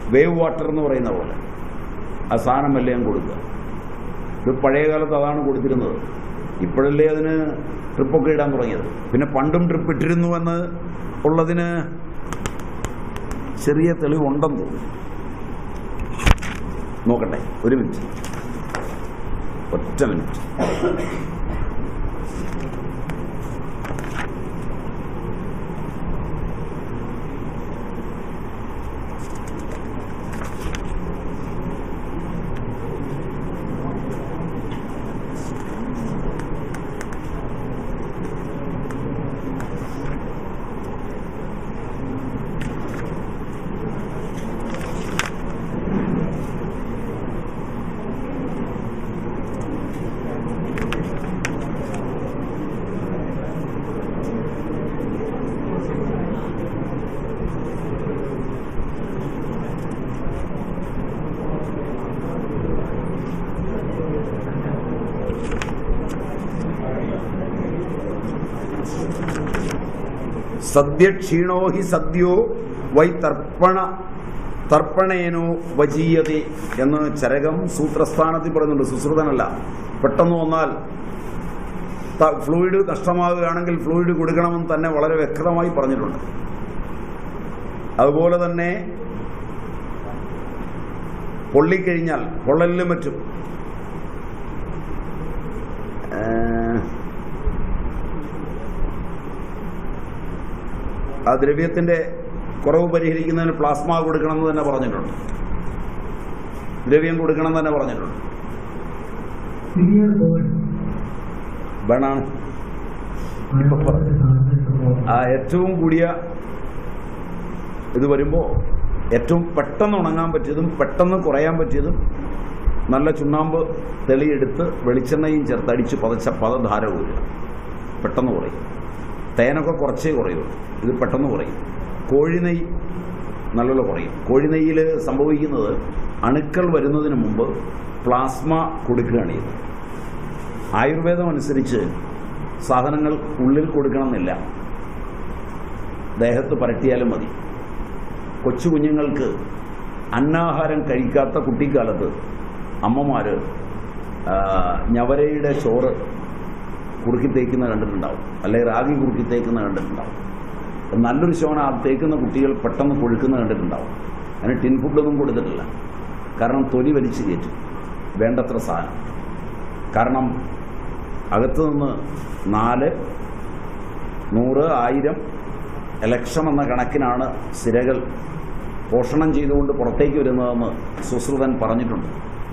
Wave water എന്ന് പറയുന്ന പോലെ ആ സാധനം എല്ലാം കൊടുക്കുക ഇത് പഴയ കാലത്ത് അതാണ് കൊടുത്തിരുന്നത് ഇപ്പോഴല്ലേ അതിന് ട്രിപ്പൊക്കെ ഇടാൻ തുടങ്ങിയത് പിന്നെ പണ്ടും ട്രിപ്പ് ഇട്ടിരുന്നു എന്ന് ഉള്ളതിന് ചെറിയ തെളിവുണ്ടെന്ന് തോന്നുന്നു നോക്കട്ടെ ഒരു മിനിറ്റ് ഒറ്റ മിനിറ്റ് സദ്യ ക്ഷീണോ ഹി സദ്യോ വൈ തർപ്പണ തർപ്പണേനോ വജീയതി എന്ന് ചരകം സൂത്രസ്ഥാനത്തിൽ പറയുന്നുണ്ട് സുശ്രുതനല്ല പെട്ടെന്ന് വന്നാൽ ത- ഫ്ലൂയിഡ് നഷ്ടമാവുകയാണെങ്കിൽ ഫ്ലൂയിഡ് കൊടുക്കണമെന്ന് തന്നെ വളരെ വ്യക്തമായി പറഞ്ഞിട്ടുണ്ട് അതുപോലെ തന്നെ പൊള്ളിക്കഴിഞ്ഞാൽ പൊള്ളലിലും മറ്റും ഏഹ്, ആ ദ്രവ്യത്തിന്റെ കുറവ് പരിഹരിക്കുന്നതിന് പ്ലാസ്മ കൊടുക്കണമെന്ന് തന്നെ പറഞ്ഞിട്ടുണ്ട് ദ്രവ്യം കൊടുക്കണം എന്ന് തന്നെ പറഞ്ഞിട്ടുണ്ട് severe burn. വേണാണ് ഇപ്പൊ പറഞ്ഞു. ആ ഏറ്റവും കൂടിയ ഇത് വരുമ്പോൾ ഏറ്റവും പെട്ടെന്ന് ഉണങ്ങാൻ പറ്റിയതും പെട്ടെന്ന് കുറയാൻ പറ്റിയതും നല്ല ചുണ്ണാമ്പ് തെളിയെടുത്ത് വെളിച്ചെണ്ണയും ചേർത്ത് അടിച്ച് പതച്ച പദധാര ഊരുക പെട്ടെന്ന് കുറയും തേനൊക്കെ കുറച്ചേ കുറയൂ ഇത് പെട്ടെന്ന് കുറയും കോഴിനെയ് നല്ലോണം കുറയും കോഴിനെയ്യിൽ സംഭവിക്കുന്നത് അണുക്കൾ വരുന്നതിന് മുമ്പ് പ്ലാസ്മ കൊടുക്കുകയാണ് ചെയ്യുന്നത് ആയുർവേദം അനുസരിച്ച് സാധനങ്ങൾ ഉള്ളിൽ കൊടുക്കണമെന്നില്ല ദേഹത്ത് പരട്ടിയാലും മതി കൊച്ചു കുഞ്ഞുങ്ങൾക്ക് അന്നാഹാരം കഴിക്കാത്ത കുട്ടിക്കാലത്ത് അമ്മമാര് ആ, ഞവരയുടെ ചോറ് കുറുക്കി തേക്കുന്ന കണ്ടിട്ടുണ്ടാവും അല്ലെങ്കിൽ റാഗി കുറുക്കി തേക്കുന്ന കണ്ടിട്ടുണ്ടാവും നല്ലൊരു ശോന ആ തേക്കുന്ന കുട്ടികൾ പെട്ടെന്ന് കൊഴുക്കുന്ന കണ്ടിട്ടുണ്ടാവും അതിന് ടിൻ ഫുഡൊന്നും കൊടുത്തിട്ടില്ല കാരണം തൊലി വലിച്ചു കയറ്റും വേണ്ടത്ര സാധനം കാരണം അകത്തു നിന്ന് നാല് നൂറ് ആയിരം ലക്ഷം എന്ന കണക്കിനാണ് സിരകൾ പോഷണം ചെയ്തുകൊണ്ട് പുറത്തേക്ക് വരുന്നതെന്ന് സുശ്രുതൻ പറഞ്ഞിട്ടുണ്ട്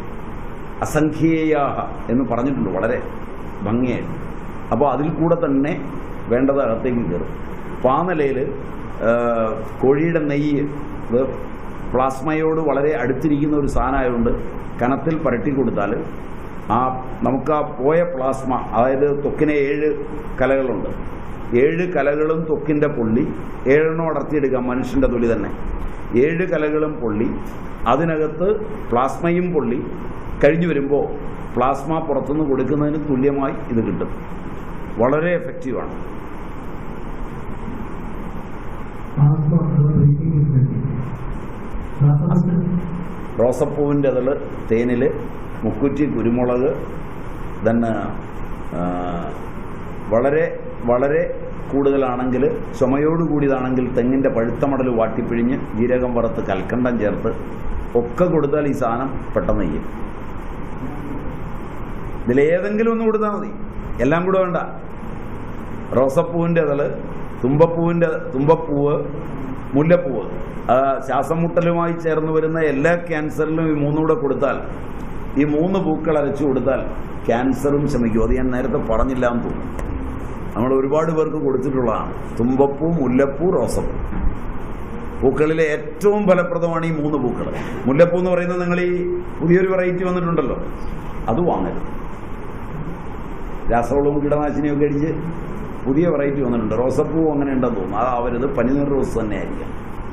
അസംഖ്യേയാഹ എന്ന് പറഞ്ഞിട്ടുണ്ട് വളരെ ഭംഗിയായിട്ട് അപ്പോൾ അതിൽ കൂടെ തന്നെ വേണ്ടത് അകത്തേക്ക് കയറും അപ്പോൾ ആ നിലയിൽ കോഴിയുടെ നെയ്യ് ഇത് പ്ലാസ്മയോട് വളരെ അടുത്തിരിക്കുന്ന ഒരു സാധനമായതുകൊണ്ട് കനത്തിൽ പരട്ടി കൊടുത്താൽ ആ നമുക്ക് ആ പോയ പ്ലാസ്മ അതായത് ത്വക്കിനെ ഏഴ് കലകളുണ്ട് ഏഴ് കലകളും ത്വക്കിൻ്റെ പൊള്ളി ഏഴെണ്ണം അടർത്തിയെടുക്കാം മനുഷ്യൻ്റെ തൊലി തന്നെ ഏഴ് കലകളും പൊള്ളി അതിനകത്ത് പ്ലാസ്മയും പൊള്ളി കഴിഞ്ഞു വരുമ്പോൾ പ്ലാസ്മ പുറത്തുനിന്ന് കൊടുക്കുന്നതിന് തുല്യമായി ഇത് കിട്ടും വളരെ എഫക്റ്റീവാണ് Asthma അഥവാ breathing difficulty. ശ്വാസമുട്ട് റോസപ്പൂവിൻ്റെ ഇതള് തേനിൽ മുക്കുറ്റി കുരുമുളക് തന്നെ വളരെ വളരെ കൂടുതലാണെങ്കിൽ ചുമയോട് കൂടിയതാണെങ്കിൽ തെങ്ങിൻ്റെ പഴുത്ത മടൽ വാട്ടിപ്പിഴിഞ്ഞ് ജീരകം വറുത്ത് കൽക്കണ്ടം ചേർത്ത് ഒക്കെ കൊടുത്താൽ ഈ സാധനം പെട്ടെന്ന് ചെയ്യും ഇതിലേതെങ്കിലും ഒന്ന് കൊടുത്താൽ മതി എല്ലാം കൂടെ വേണ്ട റോസപ്പൂവിൻ്റെ ഇതള് തുമ്പപ്പൂവിൻ്റെ തുമ്പപ്പൂവ് മുല്ലപ്പൂവ് ആ, ശ്വാസം മുട്ടലുമായി ചേർന്ന് വരുന്ന എല്ലാ ക്യാൻസറിലും ഈ മൂന്നുകൂടെ കൊടുത്താൽ ഈ മൂന്ന് പൂക്കൾ അരച്ചു കൊടുത്താൽ ക്യാൻസറും ശമിക്കും അത് ഞാൻ നേരത്തെ പറഞ്ഞില്ല എന്ന് തോന്നുന്നു നമ്മൾ ഒരുപാട് പേർക്ക് കൊടുത്തിട്ടുള്ളതാണ് തുമ്പപ്പൂ മുല്ലപ്പൂ റോസപ്പൂ പൂക്കളിലെ ഏറ്റവും ഫലപ്രദമാണ് ഈ മൂന്ന് പൂക്കൾ മുല്ലപ്പൂ എന്ന് പറയുന്നത് നിങ്ങൾ ഈ പുതിയൊരു വെറൈറ്റി വന്നിട്ടുണ്ടല്ലോ അത് വാങ്ങരുത് രാസവളവും കീടനാശിനിയും ഒക്കെ അടിച്ച് പുതിയ വെറൈറ്റി വന്നിട്ടുണ്ട് റോസപ്പൂ അങ്ങനെ ഉണ്ടെന്ന് തോന്നുന്നു അത് അവരത് പനിനീർ റോസ് തന്നെ ആയിരിക്കും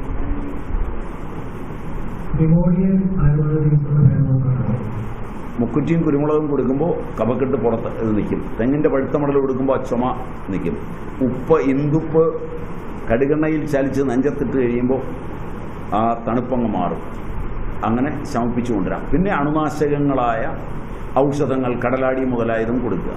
പ്രിമോഡിയൽ ആയുർവേദ ചികിത്സയുടെ പേര് നോക്കാനാണ് മുക്കുറ്റിയും കുരുമുളകും കൊടുക്കുമ്പോൾ കഫക്കെട്ട് പുറത്ത് ഇത് നിൽക്കും തെങ്ങിൻ്റെ പഴുത്ത മടൽ കൊടുക്കുമ്പോൾ ആ ചുമ നിൽക്കും ഉപ്പ് ഇന്ദുപ്പ് കടുകെണ്ണയിൽ ചാലിച്ച് നെഞ്ചത്തിട്ട് കഴിയുമ്പോൾ ആ തണുപ്പങ്ങ് മാറും അങ്ങനെ ശമിപ്പിച്ചു കൊണ്ടുവരാം പിന്നെ അണുനാശകങ്ങളായ ഔഷധങ്ങൾ കടലാടി മുതലായതും കൊടുക്കുക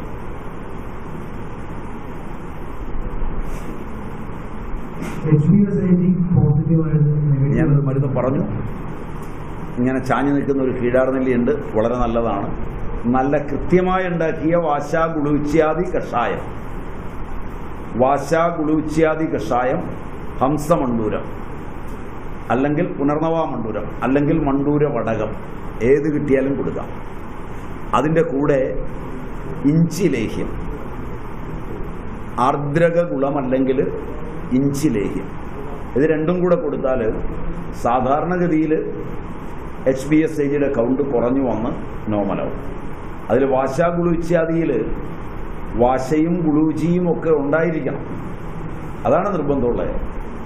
H B S I G positive ആയിരുന്നു ഞാനത് മരുന്ന് പറഞ്ഞു ഇങ്ങനെ ചാഞ്ഞു നിൽക്കുന്ന ഒരു കീഴാർനെല്ലിയുണ്ട് വളരെ നല്ലതാണ് നല്ല കൃത്യമായി ഉണ്ടാക്കിയ വാശാ ഗുളുച്യാദി കഷായം വാശാ ഗുളുച്യാദി കഷായം ഹംസമണ്ടൂരം അല്ലെങ്കിൽ പുനർനവ മണ്ടൂരം അല്ലെങ്കിൽ മണ്ടൂര വടകം ഏത് കിട്ടിയാലും കൊടുക്കാം അതിൻ്റെ കൂടെ ഇഞ്ചി ലേഹ്യം ആർദ്രക ഗുളമല്ലെങ്കിൽ ഇഞ്ചി ലേഹ്യം ഇത് രണ്ടും കൂടെ കൊടുത്താൽ സാധാരണഗതിയിൽ എച്ച് ബി എസ് ഐജിയുടെ കൗണ്ട് കുറഞ്ഞു വന്ന് നോർമലാവും അതിൽ വാശാ ഗുളൂച്ചാദിയിൽ വാശയും ഗുളൂജിയും ഒക്കെ ഉണ്ടായിരിക്കണം അതാണ് നിർബന്ധമുള്ളത്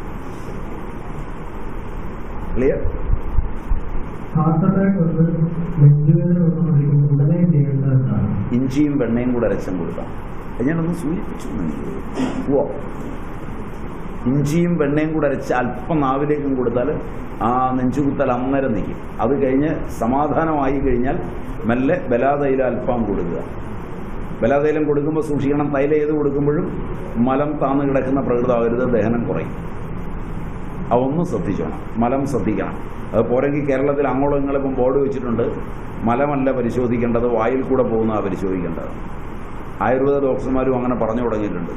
ക്ലിയർ ഹാർട്ട് അറ്റാക്ക് വന്ന് നെഞ്ചുവേദന വന്നുകൊണ്ടിരിക്കുമ്പോൾ ഉടനെ ചെയ്യേണ്ടത് എന്താണ് ഇഞ്ചിയും വെണ്ണയും കൂടെ അരച്ചും കൊടുക്കാം അത് ഞാനൊന്ന് സൂചിപ്പിച്ചു എന്ന് എനിക്ക് തോന്നുന്നു. ഓ ഇഞ്ചിയും വെണ്ണയും കൂടെ അരച്ച് അല്പം നാവിലേക്കും കൊടുത്താൽ ആ നെഞ്ചുകുത്തൽ അന്നേരം നിൽക്കും അത് കഴിഞ്ഞ് സമാധാനമായി കഴിഞ്ഞാൽ മെല്ലെ ബലാതൈലം അല്പം കൊടുക്കുക ബലാതൈലം കൊടുക്കുമ്പോൾ സൂക്ഷിക്കണം തൈലം ഏത് കൊടുക്കുമ്പോഴും മലം താന്ന് കിടക്കുന്ന പ്രകൃതമാകരുത് ദഹനം കുറയും അതൊന്നും ശ്രദ്ധിച്ചോണം മലം ശ്രദ്ധിക്കണം അത് പോരെങ്കിൽ കേരളത്തിൽ അങ്ങോളം ഇങ്ങളും ഇപ്പം ബോർഡ് വെച്ചിട്ടുണ്ട് മലമല്ല പരിശോധിക്കേണ്ടത് വായിൽ കൂടെ പോകുന്നതാണ് പരിശോധിക്കേണ്ടത് ആയുർവേദ ഡോക്ടർമാരും അങ്ങനെ പറഞ്ഞു തുടങ്ങിയിട്ടുണ്ട്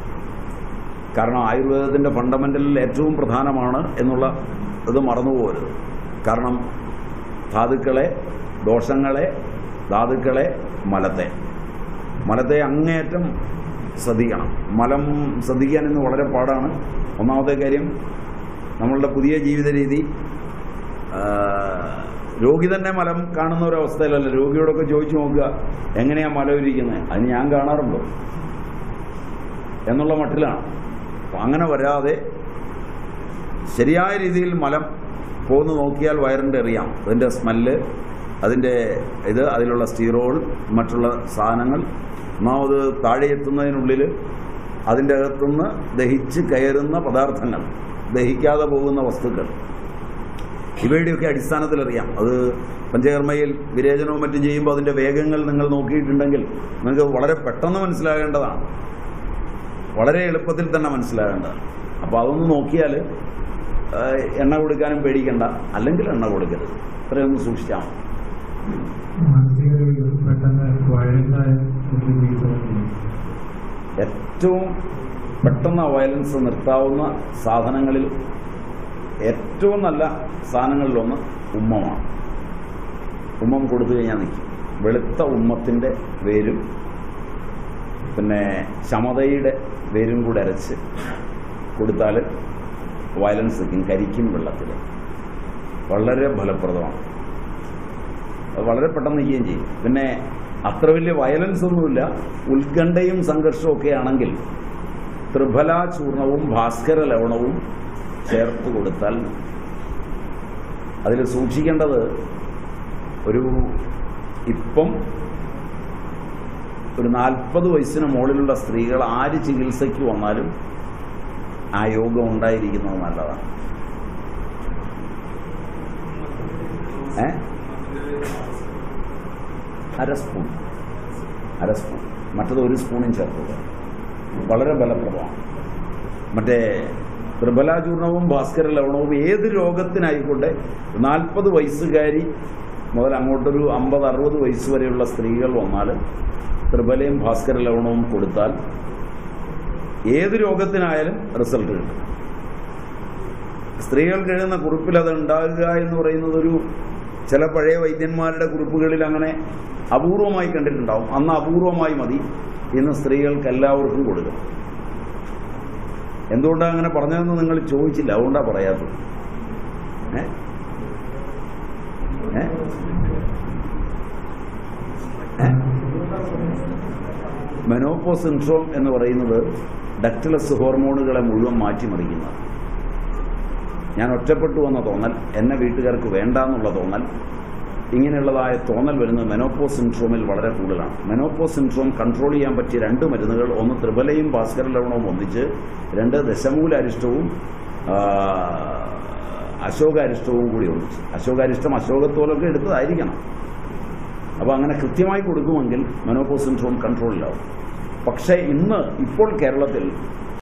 കാരണം ആയുർവേദത്തിൻ്റെ ഫണ്ടമെൻ്റലിൽ ഏറ്റവും പ്രധാനമാണ് എന്നുള്ള ഇത് മറന്നുപോകരുത് കാരണം ധാതുക്കളെ ദോഷങ്ങളെ ധാതുക്കളെ മലത്തെ മലത്തെ അങ്ങേയറ്റം ശ്രദ്ധിക്കണം മലം ശ്രദ്ധിക്കാൻ ഇന്ന് വളരെ പാടാണ് ഒന്നാമത്തെ കാര്യം നമ്മളുടെ പുതിയ ജീവിത രീതി ആ, രോഗി തന്നെ മലം കാണുന്ന ഒരു അവസ്ഥയിലല്ല രോഗിയോടൊക്കെ ചോദിച്ചു നോക്കുക എങ്ങനെയാ മലം ഇരിക്കുന്നത് അതിന് ഞാൻ കാണാറുണ്ടോ എന്നുള്ള മട്ടിലാണ് അപ്പം അങ്ങനെ വരാതെ ശരിയായ രീതിയിൽ മലം പോന്ന് നോക്കിയാൽ വയറിൻ്റെ അറിയാം അതിൻ്റെ സ്മെല്ല് അതിൻ്റെ ഇത് അതിലുള്ള സ്റ്റീറോൾ മറ്റുള്ള സാധനങ്ങൾ ഒന്നാമത് താഴെ എത്തുന്നതിനുള്ളിൽ അതിൻ്റെ അകത്തുനിന്ന് ദഹിച്ച് കയറുന്ന പദാർത്ഥങ്ങൾ ദഹിക്കാതെ പോകുന്ന വസ്തുക്കൾ ഇവയുടെയൊക്കെ അടിസ്ഥാനത്തിൽ അറിയാം അത് പഞ്ചകർമ്മയിൽ വിരേചനവും മറ്റും ചെയ്യുമ്പോൾ അതിൻ്റെ വേഗങ്ങൾ നിങ്ങൾ നോക്കിയിട്ടുണ്ടെങ്കിൽ നിങ്ങൾക്ക് വളരെ പെട്ടെന്ന് മനസ്സിലാകേണ്ടതാണ് വളരെ എളുപ്പത്തിൽ തന്നെ മനസ്സിലാകേണ്ടതാണ് അപ്പോൾ അതൊന്ന് നോക്കിയാൽ ആ, എണ്ണ കൊടുക്കാനും പേടിക്കണ്ട അല്ലെങ്കിൽ എണ്ണ കൊടുക്കരുത് ഇത്രയൊന്ന് സൂക്ഷിച്ചാൽ മതി. മാനസിക രോഗികൾ പെട്ടെന്ന് വയലൻ്റായ തോന്നുന്നു ഏറ്റവും പെട്ടെന്ന് വയലൻസ് നിർത്താവുന്ന സാധനങ്ങളിൽ ഏറ്റവും നല്ല സാധനങ്ങളിലൊന്ന് ഉമ്മമാണ് ഉമ്മം കൊടുത്തു കഴിഞ്ഞാൽ നിൽക്കും വെളുത്ത ഉമ്മത്തിൻ്റെ വേരും പിന്നെ ശമതയുടെ വേരും കൂടെ അരച്ച് കൊടുത്താൽ വയലൻസ് നിൽക്കും കരിക്കും വെള്ളത്തിൽ വളരെ ഫലപ്രദമാണ് അത് വളരെ പെട്ടെന്ന് നിൽക്കുകയും ചെയ്യും പിന്നെ അത്ര വലിയ വയലൻസ് ഒന്നുമില്ല ഉത്കണ്ഠയും സംഘർഷവും ഒക്കെ ആണെങ്കിൽ ത്രിഫല ചൂർണവും ഭാസ്കര ലവണവും ചേർത്ത് കൊടുത്താൽ അതിൽ സൂക്ഷിക്കേണ്ടത് ഒരു ഇപ്പം ഒരു നാൽപ്പത് വയസ്സിന് മുകളിലുള്ള സ്ത്രീകൾ ആര് ചികിത്സയ്ക്ക് വന്നാലും ആ യോഗം ഉണ്ടായിരിക്കുന്നത് നല്ലതാണ് ഏ അര സ്പൂൺ അര സ്പൂൺ മറ്റത് ഒരു സ്പൂണും ചേർക്കുക വളരെ ഫലപ്രദമാണ് മറ്റേ ത്രിബലാചൂർണവും ഭാസ്കര ലവണവും ഏത് രോഗത്തിനായിക്കോട്ടെ നാൽപ്പത് വയസ്സുകാരി മുതൽ അങ്ങോട്ടൊരു അമ്പത് അറുപത് വയസ്സ് വരെയുള്ള സ്ത്രീകൾ വന്നാൽ ത്രിബലയും ഭാസ്കര ലവണവും കൊടുത്താൽ ഏത് രോഗത്തിനായാലും റിസൾട്ട് കിട്ടും സ്ത്രീകൾക്ക് എഴുതുന്ന കുറിപ്പിൽ അത് ഉണ്ടാകുക എന്ന് പറയുന്നത് ഒരു ചില പഴയ വൈദ്യന്മാരുടെ കുറിപ്പുകളിൽ അങ്ങനെ അപൂർവമായി കണ്ടിട്ടുണ്ടാവും അന്ന് അപൂർവമായി മതി ഇന്ന് സ്ത്രീകൾക്ക് എല്ലാവർക്കും കൊടുക്കണം എന്തുകൊണ്ടാണ് അങ്ങനെ പറഞ്ഞതെന്ന് നിങ്ങൾ ചോദിച്ചില്ല അതുകൊണ്ടാണ് പറയാത്തത് ഏ ഏ ഏ? മെനോപ്പോ സിൻഡ്രോം എന്ന് പറയുന്നത് ഡക്റ്റിലസ് ഹോർമോണുകളെ മുഴുവൻ മാറ്റിമറിക്കുന്നത് ഞാൻ ഒറ്റപ്പെട്ടു എന്ന തോന്നൽ എന്നെ വീട്ടുകാർക്ക് വേണ്ട എന്നുള്ള തോന്നൽ ഇങ്ങനെയുള്ളതായ തോന്നൽ വരുന്നത് മെനോപ്പോ സിൻഡ്രോമിൽ വളരെ കൂടുതലാണ് മെനോപ്പോ സിൻഡ്രോം കൺട്രോൾ ചെയ്യാൻ പറ്റിയ രണ്ട് മരുന്നുകൾ ഒന്ന് ത്രിബലയും ഭാസ്കര ലവണവും ഒന്നിച്ച് രണ്ട് ദശമൂല അരിഷ്ടവും ആ, അശോകാരിഷ്ടവും കൂടി ഒഴിച്ച് അശോകാരിഷ്ടം അശോകത്തോലൊക്കെ എടുത്തതായിരിക്കണം അപ്പോൾ അങ്ങനെ കൃത്യമായി കൊടുക്കുമെങ്കിൽ മെനോപോസ് സിൻഡ്രോം കൺട്രോളിലാവും പക്ഷേ ഇന്ന് ഇപ്പോൾ കേരളത്തിൽ